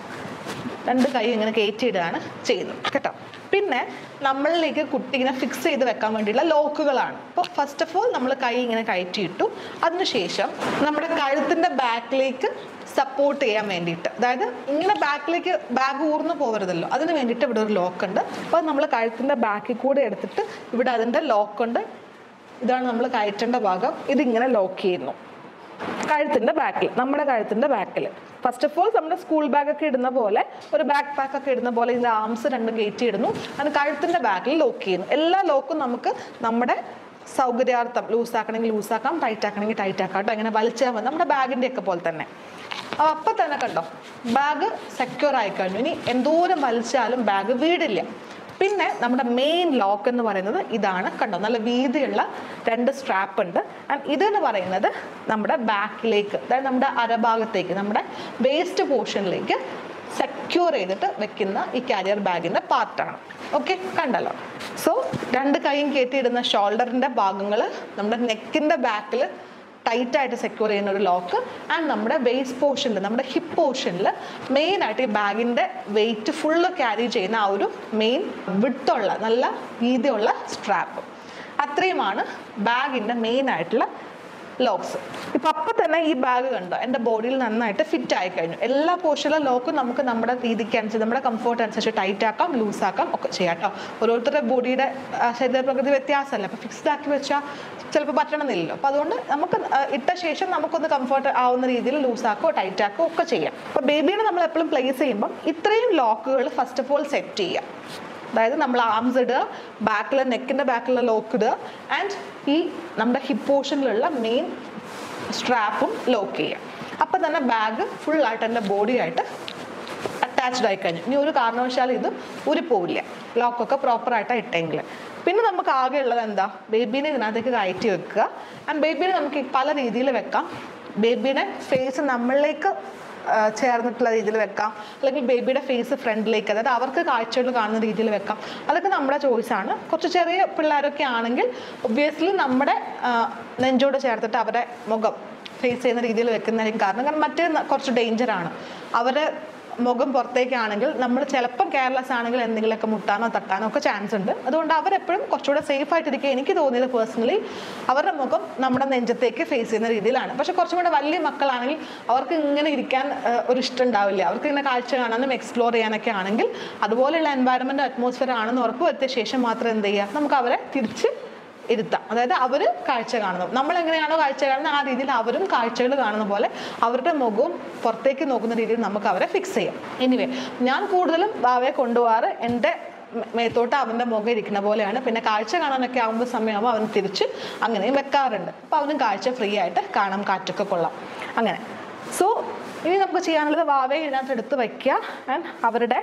A: രണ്ട് കൈ ഇങ്ങനെ കയറ്റിയിടുകയാണ് ചെയ്യുന്നത് കേട്ടോ പിന്നെ നമ്മളിലേക്ക് കുട്ടീനെ ഫിക്സ് ചെയ്ത് വെക്കാൻ വേണ്ടിയുള്ള ലോക്കുകളാണ് അപ്പോൾ ഫസ്റ്റ് ഓഫ് ഓൾ നമ്മൾ കൈ ഇങ്ങനെ കയറ്റിയിട്ടു അതിനുശേഷം നമ്മുടെ കഴുത്തിൻ്റെ ബാക്കിലേക്ക് സപ്പോർട്ട് ചെയ്യാൻ വേണ്ടിയിട്ട് അതായത് ഇങ്ങനെ ബാക്കിലേക്ക് ബാഗ് ഊർന്നു പോകരുതല്ലോ അതിന് വേണ്ടിയിട്ട് ഇവിടെ ഒരു ലോക്ക് ഉണ്ട് അപ്പോൾ നമ്മൾ കഴുത്തിൻ്റെ ബാക്കിൽ കൂടെ എടുത്തിട്ട് ഇവിടെ അതിൻ്റെ ലോക്കുണ്ട് ഇതാണ് നമ്മൾ കയറ്റേണ്ട ഭാഗം ഇതിങ്ങനെ ലോക്ക് ചെയ്യുന്നു കഴുത്തിന്റെ ബാക്കിൽ നമ്മുടെ കഴുത്തിന്റെ ബാക്കിൽ ഫസ്റ്റ് ഓഫ് ഓൾ നമ്മുടെ സ്കൂൾ ബാഗ് ഒക്കെ ഇടുന്ന പോലെ ഒരു ബാക്ക് പാക്ക് ഒക്കെ ഇടുന്ന പോലെ ഇതിന്റെ ആംസ് രണ്ടും കയറ്റി ഇടുന്നു അത് കഴുത്തിന്റെ ബാക്കിൽ ലോക്ക് ചെയ്യുന്നു എല്ലാ ലോക്കും നമുക്ക് നമ്മുടെ സൗകര്യാർത്ഥം ലൂസാക്കണമെങ്കിൽ ലൂസാക്കാം ടൈറ്റ് ആക്കണമെങ്കിൽ ടൈറ്റ് ആക്കാം കേട്ടോ അങ്ങനെ വലിച്ചാൽ മതി നമ്മുടെ ബാഗിന്റെ ഒക്കെ പോലെ തന്നെ അപ്പൊ അപ്പൊ തന്നെ കണ്ടോ ബാഗ് സെക്യൂർ ആയി കഴിഞ്ഞു ഇനി എന്തോരം വലിച്ചാലും ബാഗ് വീടില്ല പിന്നെ നമ്മുടെ മെയിൻ ലോക്ക് എന്ന് പറയുന്നത് ഇതാണ് കണ്ടോ നല്ല വീതിയുള്ള രണ്ട് സ്ട്രാപ്പ് ഉണ്ട് ആൻഡ് ഇതെന്ന് പറയുന്നത് നമ്മുടെ ബാക്കിലേക്ക് അതായത് നമ്മുടെ അരഭാഗത്തേക്ക് നമ്മുടെ വേസ്റ്റ് പോർഷനിലേക്ക് സെക്യൂർ ചെയ്തിട്ട് വെക്കുന്ന ഈ കാരിയർ ബാഗിൻ്റെ പാർട്ടാണ് ഓക്കെ കണ്ടല്ലോ സോ രണ്ട് കൈയും കയറ്റിയിടുന്ന ഷോൾഡറിൻ്റെ ഭാഗങ്ങൾ നമ്മുടെ നെക്കിൻ്റെ ബാക്കിൽ ടൈറ്റ് ആയിട്ട് സെക്യൂർ ചെയ്യുന്ന ഒരു ലോക്ക് ആൻഡ് നമ്മുടെ വേസ്റ്റ് പോർഷനിൽ നമ്മുടെ ഹിപ്പ് പോർഷനിൽ മെയിൻ ആയിട്ട് ഈ ബാഗിൻ്റെ വെയിറ്റ് ഫുള്ള് ക്യാരി ചെയ്യുന്ന ആ ഒരു മെയിൻ വിട്ടുള്ള നല്ല വീതിയുള്ള സ്ട്രാപ്പ് അത്രയുമാണ് ബാഗിൻ്റെ മെയിൻ ആയിട്ടുള്ള ലോക്സ് ഇപ്പം അപ്പം തന്നെ ഈ ബാഗ് കണ്ടോ എൻ്റെ ബോഡിയിൽ നന്നായിട്ട് ഫിറ്റ് ആയി കഴിഞ്ഞു എല്ലാ പോർഷനിലും ലോക്കും നമുക്ക് നമ്മുടെ രീതിക്ക് അനുസരിച്ച് നമ്മുടെ കംഫോർട്ട് അനുസരിച്ച് ടൈറ്റ് ആക്കാം ലൂസ് ആക്കാം ഒക്കെ ചെയ്യാം കേട്ടോ ഓരോരുത്തരുടെ ബോഡിയുടെ ശരീരപ്രകൃതി വ്യത്യാസമല്ല അപ്പം ഫിക്സ്ഡ് ആക്കി വെച്ചാൽ ചിലപ്പോൾ പറ്റണമെന്നില്ലല്ലോ അപ്പോൾ അതുകൊണ്ട് നമുക്ക് ആ, ഇട്ട ശേഷം നമുക്കൊന്ന് കംഫർട്ട് ആവുന്ന രീതിയിൽ ലൂസ് ആക്കോ ടൈറ്റ് ആക്കോ ഒക്കെ ചെയ്യാം അപ്പോൾ ബേബീനെ നമ്മൾ എപ്പോഴും പ്ലേസ് ചെയ്യുമ്പം ഇത്രയും ലോക്കുകൾ ഫസ്റ്റ് ഓഫ് ഓൾ സെറ്റ് ചെയ്യാം അതായത് നമ്മൾ ആംസ് ഇടുക ബാക്കിലെ നെക്കിൻ്റെ ബാക്കിലുള്ള ലോക്ക് ഇടുക ആൻഡ് ഈ നമ്മുടെ ഹിപ്പ് പോർഷനിലുള്ള മെയിൻ സ്ട്രാപ്പും ലോക്ക് ചെയ്യുക അപ്പം തന്നെ ബാഗ് ഫുള്ളായിട്ട് എൻ്റെ ബോഡിയായിട്ട് അറ്റാച്ച്ഡ് ആയി കഴിഞ്ഞു ഇനി ഒരു കാരണവശാലും ഇത് ഊരിപ്പോവില്ല ലോക്കൊക്കെ പ്രോപ്പറായിട്ടാണ് ഇട്ടെങ്കിൽ പിന്നെ നമുക്ക് ആകെ ഉള്ളത് എന്താ ബേബീനെ ഇതിനകത്തേക്ക് കയറ്റി വെക്കുക ആൻഡ് ബേബീനെ നമുക്ക് ഈ പല രീതിയിൽ വെക്കാം ബേബീനെ ഫേസ് നമ്മളിലേക്ക് ആ, ചേർന്നിട്ടുള്ള രീതിയിൽ വെക്കാം അല്ലെങ്കിൽ ബേബിയുടെ ഫേസ് ഫ്രണ്ടിലേക്ക് അതായത് അവർക്ക് കാഴ്ചകൾ കാണുന്ന രീതിയിൽ വെക്കാം അതൊക്കെ നമ്മുടെ ചോയ്സാണ് കുറച്ച് ചെറിയ പിള്ളേരൊക്കെ ആണെങ്കിൽ ഒബ്വിയസ്ലി നമ്മുടെ ആ, നെഞ്ചോട് ചേർത്തിട്ട് അവരുടെ മുഖം ഫേസ് ചെയ്യുന്ന രീതിയിൽ വെക്കുന്നതായിരിക്കും കാരണം കാരണം മറ്റേ ന- കുറച്ച് ഡേഞ്ചറാണ് അവരെ മുഖം പുറത്തേക്കാണെങ്കിൽ നമ്മൾ ചിലപ്പം കെയർലെസ് ആണെങ്കിൽ എന്തെങ്കിലുമൊക്കെ മുട്ടാനോ തട്ടാനോ ഒക്കെ ചാൻസ് ഉണ്ട് അതുകൊണ്ട് അവരെപ്പോഴും കുറച്ചുകൂടെ സേഫ് ആയിട്ടിരിക്കുക എനിക്ക് തോന്നിയത് പേഴ്സണലി അവരുടെ മുഖം നമ്മുടെ നെഞ്ചത്തേക്ക് ഫേസ് ചെയ്യുന്ന രീതിയിലാണ് പക്ഷെ കുറച്ചും കൂടെ വലിയ മക്കളാണെങ്കിൽ അവർക്ക് ഇങ്ങനെ ഇരിക്കാൻ ആ, ഒരു ഇഷ്ടം ഉണ്ടാവില്ല അവർക്ക് ഇങ്ങനെ കാഴ്ച കാണാനും എക്സ്പ്ലോർ ചെയ്യാനൊക്കെ ആണെങ്കിൽ അതുപോലെയുള്ള എൻവയറമെന്റ് അറ്റ്മോസ്ഫിയർ ആണെന്ന് ഉറപ്പ് വരുത്തിയ ശേഷം മാത്രം എന്ത് ചെയ്യുക നമുക്ക് അവരെ തിരിച്ച് ഇരുത്താം അതായത് അവർ കാഴ്ച കാണുന്നു നമ്മൾ എങ്ങനെയാണോ കാഴ്ച കാണുന്നത് ആ രീതിയിൽ അവരും കാഴ്ചകൾ കാണുന്ന പോലെ അവരുടെ മുഖവും പുറത്തേക്ക് നോക്കുന്ന രീതിയിൽ നമുക്ക് അവരെ ഫിക്സ് ചെയ്യാം എനിവേ ഞാൻ കൂടുതലും ഭാവയെ കൊണ്ടുപോകാറ് എൻ്റെ മേ- മേത്തോട്ട് അവൻ്റെ മുഖം ഇരിക്കുന്ന പോലെയാണ് പിന്നെ കാഴ്ച കാണാനൊക്കെ ആകുമ്പോൾ സമയമാകുമ്പോൾ അവൻ തിരിച്ച് അങ്ങനെയും വെക്കാറുണ്ട് അപ്പോൾ അവനും കാഴ്ച ഫ്രീ ആയിട്ട് കാണാം കാറ്റൊക്കെ കൊള്ളാം അങ്ങനെ സോ ഇനി നമുക്ക് ചെയ്യാനുള്ളത് വാവയെ ഇതിനകത്ത് എടുത്ത് വയ്ക്കുക ആൻഡ് അവരുടെ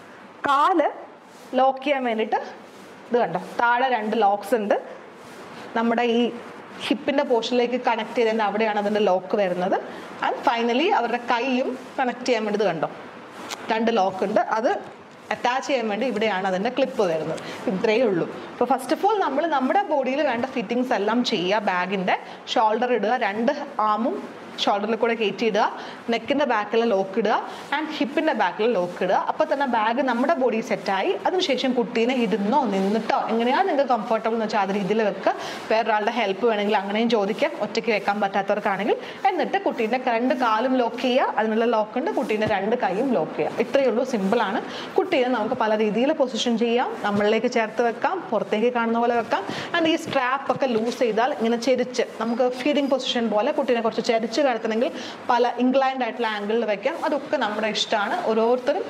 A: കാല് ലോക്ക് ചെയ്യാൻ വേണ്ടിയിട്ട് ഇത് കണ്ടോ താഴെ രണ്ട് ലോക്സ് ഉണ്ട് നമ്മുടെ ഈ ഹിപ്പിൻ്റെ പോർഷനിലേക്ക് കണക്ട് ചെയ്തതിൻ്റെ അവിടെയാണ് അതിൻ്റെ ലോക്ക് വരുന്നത് ആൻഡ് ഫൈനലി അവരുടെ കൈയും കണക്ട് ചെയ്യാൻ വേണ്ടി ഇത് കണ്ടോ രണ്ട് ലോക്ക് ഉണ്ട് അത് അറ്റാച്ച് ചെയ്യാൻ വേണ്ടി ഇവിടെയാണ് അതിൻ്റെ ക്ലിപ്പ് വരുന്നത് ഇത്രയേ ഉള്ളൂ അപ്പോൾ ഫസ്റ്റ് ഓഫ് ഓൾ നമ്മൾ നമ്മുടെ ബോഡിയിൽ വേണ്ട ഫിറ്റിങ്സ് എല്ലാം ചെയ്യുക ബാഗിൻ്റെ ഷോൾഡർ ഇടുക രണ്ട് ആമും ഷോൾഡറിൽ കൂടെ കയറ്റി ഇടുക നെക്കിൻ്റെ ബാക്കിൽ ലോക്ക് ഇടുക ആൻഡ് ഹിപ്പിൻ്റെ ബാക്കിൽ ലോക്ക് ഇടുക അപ്പോൾ തന്നെ ബാഗ് നമ്മുടെ ബോഡി സെറ്റായി അതിനുശേഷം കുട്ടീനെ ഇരുന്നോ നിന്നിട്ടോ എങ്ങനെയാണ് നിങ്ങൾക്ക് കംഫർട്ടബിൾ എന്ന് വെച്ചാൽ അത് രീതിയിൽ വെക്കുക വേറൊരാളുടെ ഹെൽപ്പ് വേണമെങ്കിൽ അങ്ങനെയും ചോദിക്കാം ഒറ്റയ്ക്ക് വെക്കാൻ പറ്റാത്തവർക്കാണെങ്കിൽ എന്നിട്ട് കുട്ടീൻ്റെ രണ്ട് കാലും ലോക്ക് ചെയ്യുക അതിനുള്ള ലോക്ക് ഉണ്ട് കുട്ടീൻ്റെ രണ്ട് കൈയും ലോക്ക് ചെയ്യുക ഇത്രയേ ഉള്ളൂ സിമ്പിളാണ് കുട്ടീനെ നമുക്ക് പല രീതിയിൽ പൊസിഷൻ ചെയ്യാം നമ്മളിലേക്ക് ചേർത്ത് വെക്കാം പുറത്തേക്ക് കാണുന്ന പോലെ വെക്കാം ആൻഡ് ഈ സ്ട്രാപ്പ് ഒക്കെ ലൂസ് ചെയ്താൽ ഇങ്ങനെ ചെരിച്ച് നമുക്ക് ഫീഡിങ് പൊസിഷൻ പോലെ കുട്ടീനെ കുറച്ച് ചെരിച്ച് കിടത്തണമെങ്കിൽ പല ഇൻക്ലൈൻഡ് ആയിട്ടുള്ള ആംഗിളിൽ വെക്കാം അതൊക്കെ നമ്മുടെ ഇഷ്ടമാണ് ഓരോരുത്തരും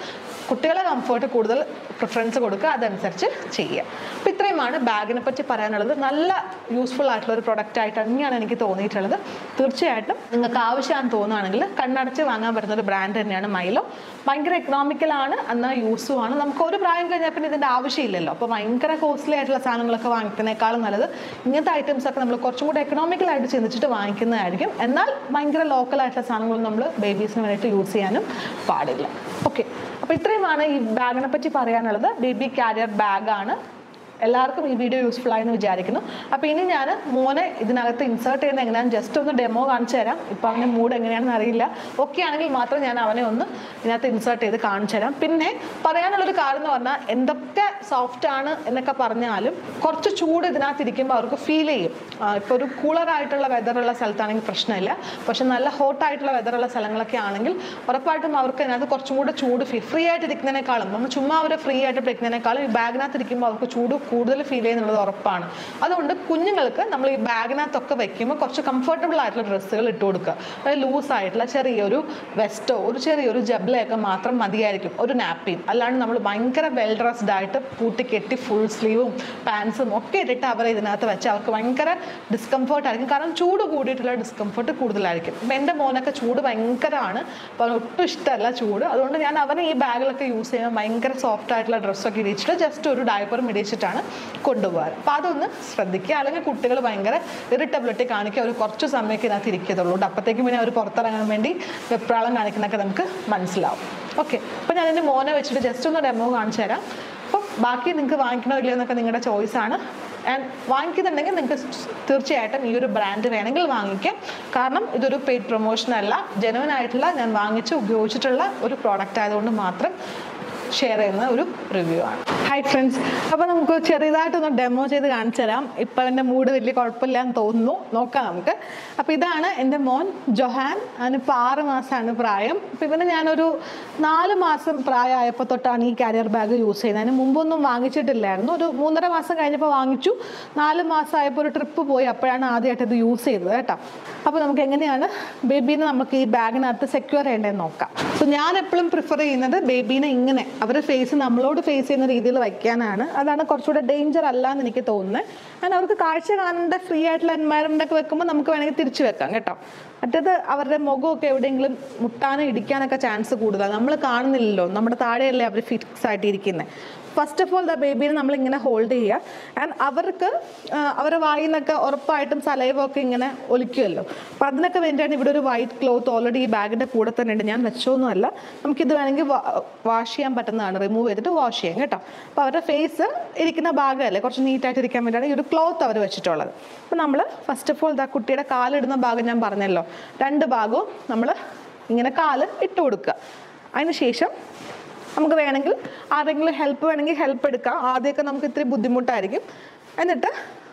A: കുട്ടികളെ കംഫർട്ട് കൂടുതൽ പ്രിഫറൻസ് കൊടുക്കുക അതനുസരിച്ച് ചെയ്യുക അപ്പോൾ ഇത്രയുമാണ് ബാഗിനെ പറ്റി പറയാനുള്ളത് നല്ല യൂസ്ഫുൾ ആയിട്ടുള്ള ഒരു പ്രൊഡക്റ്റ് ആയിട്ട് തന്നെയാണ് എനിക്ക് തോന്നിയിട്ടുള്ളത് തീർച്ചയായിട്ടും നിങ്ങൾക്ക് ആവശ്യമാണെന്ന് തോന്നുകയാണെങ്കിൽ കണ്ണടച്ച് വാങ്ങാൻ പറ്റുന്ന ഒരു ബ്രാൻഡ് തന്നെയാണ് മൈലോ ഭയങ്കര എക്കണോമിക്കലാണ് എന്നാൽ യൂസും ആണ് നമുക്ക് ഒരു പ്രായം കഴിഞ്ഞാൽ പിന്നെ ഇതിൻ്റെ ആവശ്യമില്ലല്ലോ അപ്പോൾ ഭയങ്കര കോസ്റ്റ്ലി ആയിട്ടുള്ള സാധനങ്ങളൊക്കെ വാങ്ങിക്കുന്നതിനേക്കാളും നല്ലത് ഇങ്ങനത്തെ ഐറ്റംസ് ഒക്കെ നമ്മൾ കുറച്ചും കൂടി എക്കണോമിക്കലായിട്ട് ചിന്തിച്ചിട്ട് വാങ്ങിക്കുന്നതായിരിക്കും എന്നാൽ ഭയങ്കര ലോക്കൽ ആയിട്ടുള്ള സാധനങ്ങൾ നമ്മൾ ബേബീസിന് വേണ്ടിയിട്ട് യൂസ് ചെയ്യാനും പാടില്ല ഓക്കെ അപ്പോൾ ഇത്രയുമാണ് ഈ ബാഗിനെ പറ്റി പറയാനുള്ളത് ബേബി കാരിയർ ബാഗാണ് എല്ലാവർക്കും ഈ വീഡിയോ യൂസ്ഫുൾ ആയെന്ന് വിചാരിക്കുന്നു അപ്പോൾ ഇനി ഞാൻ മോനെ ഇതിനകത്ത് ഇൻസേർട്ട് ചെയ്യുന്ന എങ്ങനെയാണ് ജസ്റ്റ് ഒന്ന് ഡെമോ കാണിച്ചു തരാം ഇപ്പോൾ അവൻ്റെ മൂഡ് എങ്ങനെയാണെന്ന് അറിയില്ല ഓക്കെ ആണെങ്കിൽ മാത്രം ഞാൻ അവനെ ഒന്ന് ഇതിനകത്ത് ഇൻസേർട്ട് ചെയ്ത് കാണിച്ചു തരാം പിന്നെ പറയാനുള്ളൊരു കാര്യം എന്ന് പറഞ്ഞാൽ എന്തൊക്കെ സോഫ്റ്റ് ആണ് എന്നൊക്കെ പറഞ്ഞാലും കുറച്ച് ചൂട് ഇതിനകത്ത് ഇരിക്കുമ്പോൾ അവർക്ക് ഫീൽ ചെയ്യും ഇപ്പോൾ ഒരു കൂളർ ആയിട്ടുള്ള വെതറുള്ള സ്ഥലത്താണെങ്കിൽ പ്രശ്നമില്ല പക്ഷെ നല്ല ഹോട്ട് ആയിട്ടുള്ള വെതറുള്ള സ്ഥലങ്ങളൊക്കെ ആണെങ്കിൽ ഉറപ്പായിട്ടും അവർക്ക് അതിനകത്ത് കുറച്ചും കൂടെ ചൂട് ഫ്രീ ആയിട്ട് ഇരിക്കുന്നതിനേക്കാളും നമ്മൾ ചുമ്മാ അവരെ ഫ്രീ ആയിട്ട് ഇരിക്കുന്നതിനേക്കാളും ഈ ബാഗിനകത്ത് ഇരിക്കുമ്പോൾ അവർക്ക് ചൂട് കൂടുതൽ ഫീൽ ചെയ്യുന്നുള്ളത് ഉറപ്പാണ് അതുകൊണ്ട് കുഞ്ഞുങ്ങൾക്ക് നമ്മൾ ഈ ബാഗിനകത്തൊക്കെ വെക്കുമ്പോൾ കുറച്ച് കംഫർട്ടബിൾ ആയിട്ടുള്ള ഡ്രസ്സുകൾ ഇട്ട് കൊടുക്കുക അതായത് ലൂസ് ആയിട്ടുള്ള ചെറിയൊരു വെസ്റ്റോ ഒരു ചെറിയൊരു ജബ്ലയൊക്കെ മാത്രം മതിയായിരിക്കും ഒരു നാപ്പിയും അല്ലാണ്ട് നമ്മൾ ഭയങ്കര വെൽ ഡ്രസ്ഡ് ആയിട്ട് പൂട്ടി കെട്ടി ഫുൾ സ്ലീവും പാൻസും ഒക്കെ ഇട്ടിട്ട് അവരെ ഇതിനകത്ത് വെച്ച് അവർക്ക് ഭയങ്കര ഡിസ്കംഫർട്ട് ആയിരിക്കും കാരണം ചൂട് കൂടിയിട്ടുള്ള ഡിസ്കംഫർട്ട് കൂടുതലായിരിക്കും ഇപ്പം എൻ്റെ മോനൊക്കെ ചൂട് ഭയങ്കരമാണ് അപ്പോൾ അവന് ഒട്ടും ഇഷ്ടമല്ല ചൂട് അതുകൊണ്ട് ഞാൻ അവനെ ഈ ബാഗിലൊക്കെ യൂസ് ചെയ്യുമ്പോൾ ഭയങ്കര സോഫ്റ്റ് ആയിട്ടുള്ള ഡ്രസ്സൊക്കെ ഇടിച്ചിട്ട് ജസ്റ്റ് ഒരു ഡയപ്പറും ഇടിച്ചിട്ടാണ് കൊണ്ടുപോകാറ് അപ്പോൾ അതൊന്ന് ശ്രദ്ധിക്കുക അല്ലെങ്കിൽ കുട്ടികൾ ഭയങ്കര ഇറിറ്റബിലിറ്റി കാണിക്കുക ഒരു കുറച്ച് സമയമൊക്കെ ഇതിനകത്ത് ഇരിക്കത്തുള്ളൂ അപ്പോഴത്തേക്കും പിന്നെ അവർ പുറത്തിറങ്ങാൻ വേണ്ടി വെപ്രാളം കാണിക്കുന്നതൊക്കെ നമുക്ക് മനസ്സിലാവും ഓക്കെ അപ്പോൾ ഞാൻ എൻ്റെ മോനെ വെച്ചിട്ട് ജസ്റ്റ് ഒന്ന് ഡെമോ കാണിച്ചു തരാം അപ്പം ബാക്കി നിങ്ങൾക്ക് വാങ്ങിക്കണോ ഇല്ലയോ എന്നൊക്കെ നിങ്ങളുടെ ചോയ്സാണ് ആൻഡ് വാങ്ങിക്കുന്നുണ്ടെങ്കിൽ നിങ്ങൾക്ക് തീർച്ചയായിട്ടും ഈ ഒരു ബ്രാൻഡ് വേണമെങ്കിൽ വാങ്ങിക്കാം കാരണം ഇതൊരു പെയ്ഡ് പ്രൊമോഷൻ അല്ല ജെനുവൻ ആയിട്ടുള്ള ഞാൻ വാങ്ങിച്ച് ഉപയോഗിച്ചിട്ടുള്ള ഒരു പ്രോഡക്റ്റ് ആയതുകൊണ്ട് മാത്രം ഷെയർ ചെയ്യുന്ന ഒരു റിവ്യൂ ആണ് ഹായ് ഫ്രണ്ട്സ് അപ്പോൾ നമുക്ക് ചെറിയതായിട്ടൊന്ന് ഡെമോ ചെയ്ത് കാണിച്ചു തരാം ഇപ്പോൾ എൻ്റെ മൂഡ് വലിയ കുഴപ്പമില്ല എന്ന് തോന്നുന്നു നോക്കാം നമുക്ക് അപ്പോൾ ഇതാണ് എൻ്റെ മോൻ ജൊഹാൻ അവനിപ്പോൾ ആറ് മാസമാണ് പ്രായം അപ്പോൾ ഇവന് ഞാനൊരു നാല് മാസം പ്രായമായപ്പോൾ തൊട്ടാണ് ഈ കാരിയർ ബാഗ് യൂസ് ചെയ്യുന്നത് അതിന് മുമ്പൊന്നും വാങ്ങിച്ചിട്ടില്ലായിരുന്നു ഒരു മൂന്നര മാസം കഴിഞ്ഞപ്പോൾ വാങ്ങിച്ചു നാല് മാസമായപ്പോൾ ഒരു ട്രിപ്പ് പോയി അപ്പോഴാണ് ആദ്യമായിട്ട് ഇത് യൂസ് ചെയ്തത് കേട്ടോ അപ്പോൾ നമുക്ക് എങ്ങനെയാണ് ബേബീനെ നമുക്ക് ഈ ബാഗിനകത്ത് സെക്യൂർ ചെയ്യേണ്ടതെന്ന് നോക്കാം സോ ഞാൻ എപ്പോഴും പ്രിഫർ ചെയ്യുന്നത് ബേബീനെ ഇങ്ങനെ അവരുടെ ഫേസ് നമ്മളോട് ഫേസ് ചെയ്യുന്ന രീതിയിൽ വയ്ക്കാനാണ് അതാണ് കുറച്ചുകൂടെ ഡേഞ്ചർ അല്ല എന്ന് എനിക്ക് തോന്നുന്നത് കാരണം അവർക്ക് കാഴ്ച കാണേണ്ട ഫ്രീ ആയിട്ടുള്ള എൻവയറമെൻ്റ് ഒക്കെ വെക്കുമ്പോൾ നമുക്ക് വേണമെങ്കിൽ തിരിച്ചു വെക്കാം കേട്ടോ മറ്റേത് അവരുടെ മുഖമൊക്കെ എവിടെയെങ്കിലും മുട്ടാനോ ഇടിക്കാനൊക്കെ ചാൻസ് കൂടുതലാണ് നമ്മൾ കാണുന്നില്ലല്ലോ നമ്മുടെ താഴെയല്ലേ അവർ ഫിക്സ് ആയിട്ട് ഇരിക്കുന്നത് ഫസ്റ്റ് ഓഫ് ഓൾ ദ ബേബീനെ നമ്മൾ ഇങ്ങനെ ഹോൾഡ് ചെയ്യുക ആൻഡ് അവർക്ക് ആ, അവരുടെ വായിൽ നിന്നൊക്കെ ഉറപ്പായിട്ടും സലൈവൊക്കെ ഇങ്ങനെ ഒലിക്കുമല്ലോ അപ്പം അതിനൊക്കെ വേണ്ടിയാണ് ഇവിടെ ഒരു വൈറ്റ് ക്ലോത്ത് ഓൾറെഡി ഈ ബാഗിൻ്റെ കൂടെ തന്നെ ഉണ്ട് ഞാൻ വെച്ചൊന്നുമല്ല നമുക്കിത് വേണമെങ്കിൽ വാഷ് ചെയ്യാൻ പറ്റുന്നതാണ് റിമൂവ് ചെയ്തിട്ട് വാഷ് ചെയ്യാം കേട്ടോ അപ്പോൾ അവരുടെ ഫേസ് ഇരിക്കുന്ന ഭാഗമല്ലേ കുറച്ച് നീറ്റായിട്ട് ഇരിക്കാൻ വേണ്ടിയാണ് ഈ ഒരു ക്ലോത്ത് അവർ വെച്ചിട്ടുള്ളത് അപ്പോൾ നമ്മൾ ഫസ്റ്റ് ഓഫ് ഓൾ ദാ കുട്ടിയുടെ കാലിടുന്ന ഭാഗം ഞാൻ പറഞ്ഞല്ലോ രണ്ട് ഭാഗവും നമ്മൾ ഇങ്ങനെ കാല് ഇട്ട് കൊടുക്കുക അതിന് ശേഷം നമുക്ക് വേണമെങ്കിൽ ആരെങ്കിലും ഹെൽപ്പ് വേണമെങ്കിൽ ഹെൽപ്പ് എടുക്കാം ആദ്യമൊക്കെ നമുക്ക് ഇത്തിരി ബുദ്ധിമുട്ടായിരിക്കും എന്നിട്ട്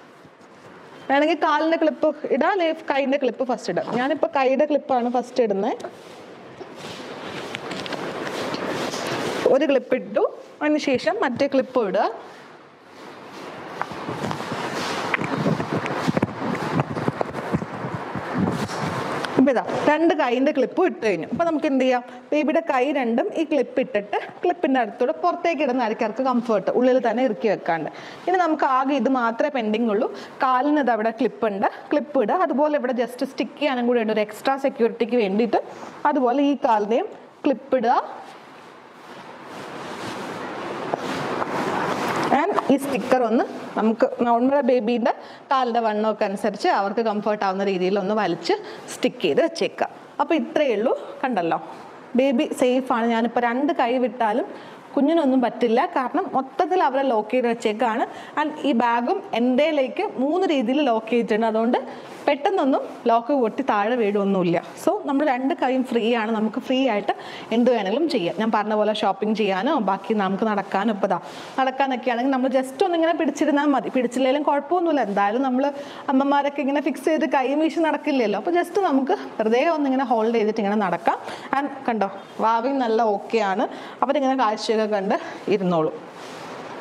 A: വേണമെങ്കിൽ കാലിൻ്റെ ക്ലിപ്പ് ഇടാം അല്ലെങ്കിൽ കൈൻ്റെ ക്ലിപ്പ് ഫസ്റ്റ് ഇടാം ഞാനിപ്പോൾ കൈയുടെ ക്ലിപ്പാണ് ഫസ്റ്റ് ഇടുന്നത് ഒരു ക്ലിപ്പ് ഇട്ടു അതിന് ശേഷം മറ്റേ ക്ലിപ്പ് ഇടുക ഇപ്പം ഇതാ രണ്ട് കൈൻ്റെ ക്ലിപ്പ് ഇട്ട് കഴിഞ്ഞു അപ്പോൾ നമുക്ക് എന്ത് ചെയ്യാം ബേബിയുടെ കൈ രണ്ടും ഈ ക്ലിപ്പ് ഇട്ടിട്ട് ക്ലിപ്പിൻ്റെ അടുത്തൂടെ പുറത്തേക്ക് ഇടുന്നതായിരിക്കും അവർക്ക് കംഫർട്ട് ഉള്ളിൽ തന്നെ ഇറുക്കി വെക്കാണ്ട് ഇനി നമുക്ക് ആകെ ഇത് മാത്രമേ പെൻഡിങ് ഉള്ളൂ കാലിന് ഇത് അവിടെ ക്ലിപ്പ് ഉണ്ട് ക്ലിപ്പ് ഇടുക അതുപോലെ ഇവിടെ ജസ്റ്റ് സ്റ്റിക്ക് ചെയ്യാനും കൂടി ഉണ്ട് ഒരു എക്സ്ട്രാ സെക്യൂരിറ്റിക്ക് വേണ്ടിയിട്ട് അതുപോലെ ഈ കാലിനെയും ക്ലിപ്പ് ഇടുക ആൻഡ് ഈ സ്റ്റിക്കർ ഒന്ന് നമുക്ക് നമ്മുടെ ബേബീൻ്റെ കാലിൻ്റെ വണ്ണമൊക്കെ അനുസരിച്ച് അവർക്ക് കംഫർട്ട് ആവുന്ന രീതിയിൽ ഒന്ന് വലിച്ച് സ്റ്റിക്ക് ചെയ്ത് വെച്ചേക്കാം അപ്പോൾ ഇത്രയേ ഉള്ളൂ കണ്ടല്ലോ ബേബി സേഫാണ് ഞാനിപ്പോൾ രണ്ട് കൈ വിട്ടാലും കുഞ്ഞിനൊന്നും പറ്റില്ല കാരണം മൊത്തത്തിൽ അവരെ ലോക്ക് ചെയ്ത് വെച്ചേക്കാണ് ആൻഡ് ഈ ബാഗും എൻ്റെയിലേക്ക് മൂന്ന് രീതിയിൽ ലോക്ക് ചെയ്തിട്ടുണ്ട് അതുകൊണ്ട് പെട്ടെന്നൊന്നും ലോക്ക് പൊട്ടി താഴെ വീഴൊന്നുമില്ല സോ നമ്മൾ രണ്ട് കൈയും ഫ്രീ ആണ് നമുക്ക് ഫ്രീ ആയിട്ട് എന്ത് വേണമെങ്കിലും ചെയ്യാം ഞാൻ പറഞ്ഞ പോലെ ഷോപ്പിംഗ് ചെയ്യാനോ ബാക്കി നമുക്ക് നടക്കാനോ ഇപ്പോൾ ഇതാ നടക്കാനൊക്കെ ആണെങ്കിൽ നമ്മൾ ജസ്റ്റ് ഒന്നിങ്ങനെ പിടിച്ചിരുന്നാൽ മതി പിടിച്ചില്ലെങ്കിലും കുഴപ്പമൊന്നുമില്ല എന്തായാലും നമ്മൾ അമ്മമാരൊക്കെ ഇങ്ങനെ ഫിക്സ് ചെയ്ത് കൈ വീശി നടക്കില്ലല്ലോ അപ്പോൾ ജസ്റ്റ് നമുക്ക് വെറുതെ ഒന്നിങ്ങനെ ഹോൾഡ് ചെയ്തിട്ട് ഇങ്ങനെ നടക്കാം ആൻഡ് കണ്ടോ വാവിങ് നല്ല ഓക്കെ ആണ് അവരിങ്ങനെ കാഴ്ചയൊക്കെ കണ്ട് ഇരുന്നോളും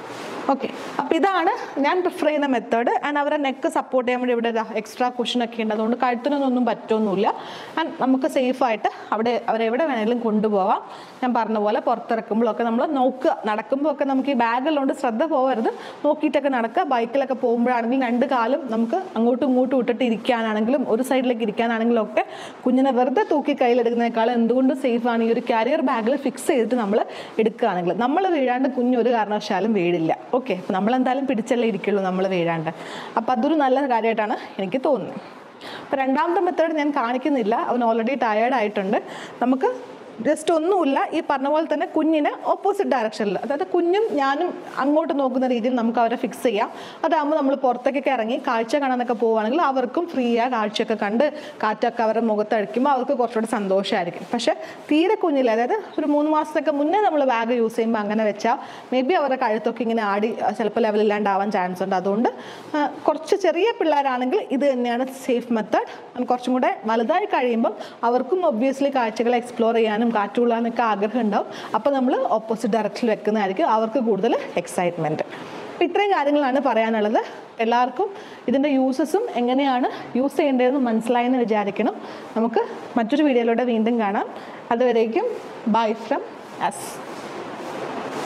A: ഓക്കെ അപ്പോൾ ഇതാണ് ഞാൻ പ്രിഫർ ചെയ്യുന്ന മെത്തേഡ് ആൻഡ് അവരെ നെക്ക് സപ്പോർട്ട് ചെയ്യാൻ വേണ്ടി ഇവിടെ എക്സ്ട്രാ കുഷനൊക്കെ ഉണ്ട് അതുകൊണ്ട് കഴുത്തിനൊന്നും പറ്റൊന്നുമില്ല ആൻഡ് നമുക്ക് സേഫായിട്ട് അവിടെ അവരെവിടെ വേണമെങ്കിലും കൊണ്ടുപോകാം ഞാൻ പറഞ്ഞ പോലെ പുറത്തിറക്കുമ്പോഴൊക്കെ നമ്മൾ നോക്കുക നടക്കുമ്പോഴൊക്കെ നമുക്ക് ഈ ബാഗുള്ളതുകൊണ്ട് ശ്രദ്ധ പോകരുത് നോക്കിയിട്ടൊക്കെ നടക്കുക ബൈക്കിലൊക്കെ പോകുമ്പോഴാണെങ്കിലും രണ്ട് കാലും നമുക്ക് അങ്ങോട്ടും ഇങ്ങോട്ടും ഇട്ടിട്ട് ഇരിക്കാനാണെങ്കിലും ഒരു സൈഡിലേക്ക് ഇരിക്കാനാണെങ്കിലും ഒക്കെ കുഞ്ഞിനെ വെറുതെ തൂക്കി കയ്യിലെടുക്കുന്നതിനേക്കാൾ എന്തുകൊണ്ട് സേഫാണ് ഈ ഒരു കാരിയർ ബാഗിൽ ഫിക്സ് ചെയ്തിട്ട് നമ്മൾ എടുക്കുകയാണെങ്കിൽ നമ്മൾ വീഴാണ്ട് കുഞ്ഞ് ഒരു കാരണവശാലും വീഴില്ല ഓക്കെ അപ്പോൾ നമ്മൾ എന്തായാലും പിടിച്ചല്ലേ ഇരിക്കുള്ളൂ നമ്മൾ വീഴാണ്ട് അപ്പോൾ അതൊരു നല്ല കാര്യമായിട്ടാണ് എനിക്ക് തോന്നുന്നത് അപ്പോൾ രണ്ടാമത്തെ മെത്തേഡ് ഞാൻ കാണിക്കുന്നില്ല അവൻ ഓൾറെഡി ടയേർഡ് ആയിട്ടുണ്ട് നമുക്ക് ജസ്റ്റ് ഒന്നുമില്ല ഈ പറഞ്ഞ പോലെ തന്നെ കുഞ്ഞിന് ഓപ്പോസിറ്റ് ഡയറക്ഷനിൽ അതായത് കുഞ്ഞും ഞാനും അങ്ങോട്ട് നോക്കുന്ന രീതിയിൽ നമുക്ക് അവരെ ഫിക്സ് ചെയ്യാം അതാകുമ്പോൾ നമ്മൾ പുറത്തേക്കൊക്കെ ഇറങ്ങി കാഴ്ച കാണാനൊക്കെ പോവുകയാണെങ്കിൽ അവർക്കും ഫ്രീ ആ കാഴ്ചയൊക്കെ കണ്ട് കാറ്റൊക്കെ അവരുടെ മുഖത്തടിക്കുമ്പോൾ അവർക്ക് കുറച്ചുകൂടെ സന്തോഷമായിരിക്കും പക്ഷേ തീരെ കുഞ്ഞില്ല അതായത് ഒരു മൂന്ന് മാസത്തൊക്കെ മുന്നേ നമ്മൾ ബാഗ് യൂസ് ചെയ്യുമ്പോൾ അങ്ങനെ വെച്ചാൽ മേ ബി അവരുടെ കഴുത്തൊക്കെ ഇങ്ങനെ ആടി ചിലപ്പോൾ ലെവലില്ലാണ്ടാവാൻ ചാൻസ് ഉണ്ട് അതുകൊണ്ട് ആ, കുറച്ച് ചെറിയ പിള്ളേരാണെങ്കിൽ ഇത് തന്നെയാണ് സേഫ് മെത്തേഡ് കുറച്ചും കൂടെ വലുതായി കഴിയുമ്പോൾ അവർക്കും ഒബ്വിയസ്ലി കാഴ്ചകൾ എക്സ്പ്ലോർ ചെയ്യാനും കാറ്റുകൊള്ളാനൊക്കെ ആഗ്രഹം ഉണ്ടാവും അപ്പോൾ നമ്മൾ ഓപ്പോസിറ്റ് ഡയറക്ഷനിൽ വെക്കുന്നതായിരിക്കും അവർക്ക് കൂടുതൽ എക്സൈറ്റ്മെൻറ്റ് അപ്പോൾ ഇത്രയും കാര്യങ്ങളാണ് പറയാനുള്ളത് എല്ലാവർക്കും ഇതിൻ്റെ യൂസസും എങ്ങനെയാണ് യൂസ് ചെയ്യേണ്ടതെന്ന് മനസ്സിലായെന്ന് വിചാരിക്കണം നമുക്ക് മറ്റൊരു വീഡിയോയിലൂടെ വീണ്ടും കാണാം അതുവരേക്കും ബൈ ഫ്രം അസ്